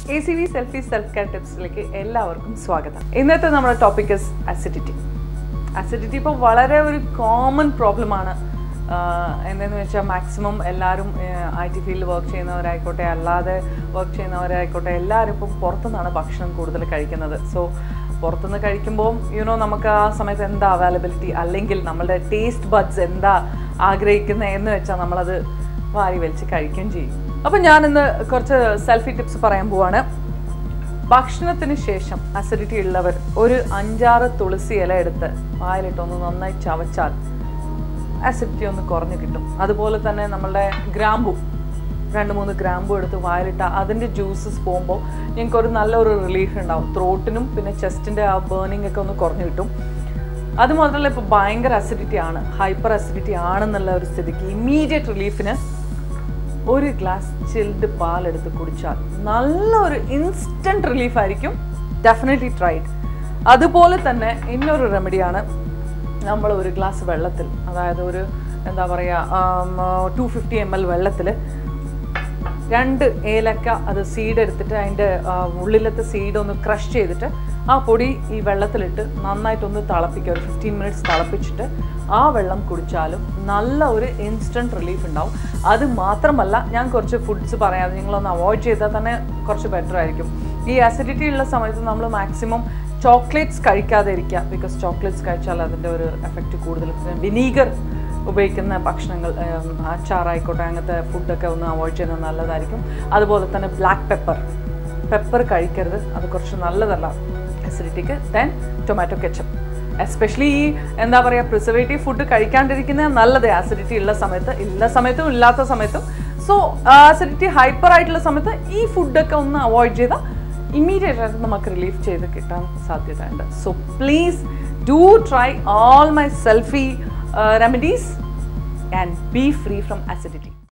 A C V selfie self care ടിപ്സിലേക്ക് എല്ലാവർക്കും സ്വാഗതം ഇന്നത്തെ നമ്മുടെ ടോപ്പിക് ഇസ് അസിഡിറ്റി അസിഡിറ്റി ഇപ്പോൾ വളരെ ഒരു കോമൺ പ്രോബ്ലമാണ് എന്തെന്ന് വെച്ചാൽ മാക്സിമം എല്ലാവരും ഐ ടി ഫീൽഡിൽ വർക്ക് ചെയ്യുന്നവരായിക്കോട്ടെ അല്ലാതെ വർക്ക് ചെയ്യുന്നവരായിക്കോട്ടെ എല്ലാവരും ഇപ്പം പുറത്തുനിന്നാണ് ഭക്ഷണം കൂടുതൽ കഴിക്കുന്നത് സോ പുറത്തുനിന്ന് കഴിക്കുമ്പോൾ യുനോ നമുക്ക് ആ സമയത്ത് എന്താ അവൈലബിലിറ്റി അല്ലെങ്കിൽ നമ്മളുടെ ടേസ്റ്റ് ബഡ്സ് എന്താ ആഗ്രഹിക്കുന്നത് എന്ന് വെച്ചാൽ നമ്മളത് വാരി വലിച്ച് കഴിക്കുകയും ചെയ്യും അപ്പം ഞാനിന്ന് കുറച്ച് സെൽഫി ടിപ്സ് പറയാൻ പോവാണ് ഭക്ഷണത്തിന് ശേഷം അസിഡിറ്റി ഉള്ളവർ ഒരു അഞ്ചാറ് തുളസി ഇല എടുത്ത് വായിലിട്ട് ഒന്ന് നന്നായി ചവച്ചാൽ അസിഡിറ്റി ഒന്ന് കുറഞ്ഞു കിട്ടും അതുപോലെ തന്നെ നമ്മളുടെ ഗ്രാമ്പു രണ്ട് മൂന്ന് ഗ്രാമ്പു എടുത്ത് വായിലിട്ട അതിൻ്റെ ജ്യൂസസ് പോകുമ്പോൾ ഞങ്ങൾക്ക് ഒരു നല്ലൊരു റിലീഫ് ഉണ്ടാവും ത്രോട്ടിനും പിന്നെ ചെസ്റ്റിൻ്റെ ആ ബേണിംഗ് ഒക്കെ ഒന്ന് കുറഞ്ഞു കിട്ടും അത് മാത്രമല്ല ഇപ്പോൾ ഭയങ്കര അസിഡിറ്റി ആണ് ഹൈപ്പർ അസിഡിറ്റി ആണെന്നുള്ള ഒരു സ്ഥിതിക്ക് ഇമ്മീഡിയറ്റ് റിലീഫിന് ഒരു ഗ്ലാസ് ചിൽഡ് പാലെടുത്ത് കുടിച്ചാൽ നല്ലൊരു ഇൻസ്റ്റൻറ്റ് റിലീഫ് ആയിരിക്കും ഡെഫിനറ്റ്ലി ട്രൈഡ് അതുപോലെ തന്നെ ഇന്നൊരു റെമഡിയാണ് നമ്മൾ ഒരു ഗ്ലാസ് വെള്ളത്തിൽ അതായത് ഒരു എന്താ പറയുക ടു ഫിഫ്റ്റി എം എൽ വെള്ളത്തിൽ രണ്ട് ഏലക്ക അത് സീഡ് എടുത്തിട്ട് അതിൻ്റെ ഉള്ളിലത്തെ സീഡ് ഒന്ന് ക്രഷ് ചെയ്തിട്ട് ആ പൊടി ഈ വെള്ളത്തിലിട്ട് നന്നായിട്ടൊന്ന് തിളപ്പിക്കുക ഒരു ഫിഫ്റ്റീൻ മിനിറ്റ്സ് തിളപ്പിച്ചിട്ട് ആ വെള്ളം കുടിച്ചാലും നല്ല ഒരു ഇൻസ്റ്റൻറ്റ് റിലീഫ് ഉണ്ടാവും അത് മാത്രമല്ല ഞാൻ കുറച്ച് ഫുഡ്സ് പറയാം നിങ്ങളൊന്ന് അവോയ്ഡ് ചെയ്താൽ തന്നെ കുറച്ച് ബെറ്റർ ആയിരിക്കും ഈ അസിഡിറ്റി ഉള്ള സമയത്ത് നമ്മൾ മാക്സിമം ചോക്ലേറ്റ്സ് കഴിക്കാതെ ഇരിക്കുക ബിക്കോസ് ചോക്ലേറ്റ്സ് കഴിച്ചാൽ അതിൻ്റെ ഒരു എഫക്റ്റ് കൂടുതൽ വിനീഗർ ഉപയോഗിക്കുന്ന ഭക്ഷണങ്ങൾ അച്ചാറായിക്കോട്ടെ അങ്ങനത്തെ ഫുഡൊക്കെ ഒന്ന് അവോയ്ഡ് ചെയ്യുന്നത് നല്ലതായിരിക്കും അതുപോലെ തന്നെ ബ്ലാക്ക് പെപ്പർ പെപ്പർ കഴിക്കരുത് അത് കുറച്ച് നല്ലതല്ല അസിഡിറ്റിക്ക് ദെൻ ടൊമാറ്റോ കെച്ചപ്പ് എസ്പെഷ്യലി ഈ എന്താ പറയുക പ്രിസർവേറ്റീവ് ഫുഡ് കഴിക്കാണ്ടിരിക്കുന്നത് നല്ലത് ആസിഡിറ്റി ഉള്ള സമയത്ത് ഉള്ള സമയത്തും ഇല്ലാത്ത സമയത്തും സോ ആസിഡിറ്റി ഹൈപ്പർ ആയിട്ടുള്ള സമയത്ത് ഈ ഫുഡൊക്കെ ഒന്ന് അവോയ്ഡ് ചെയ്താൽ ഇമ്മീഡിയറ്റ് ആയിട്ട് നമുക്ക് റിലീഫ് ചെയ്ത് കിട്ടാൻ സാധ്യതയുണ്ട് so please do try all my selfie remedies and be free from acidity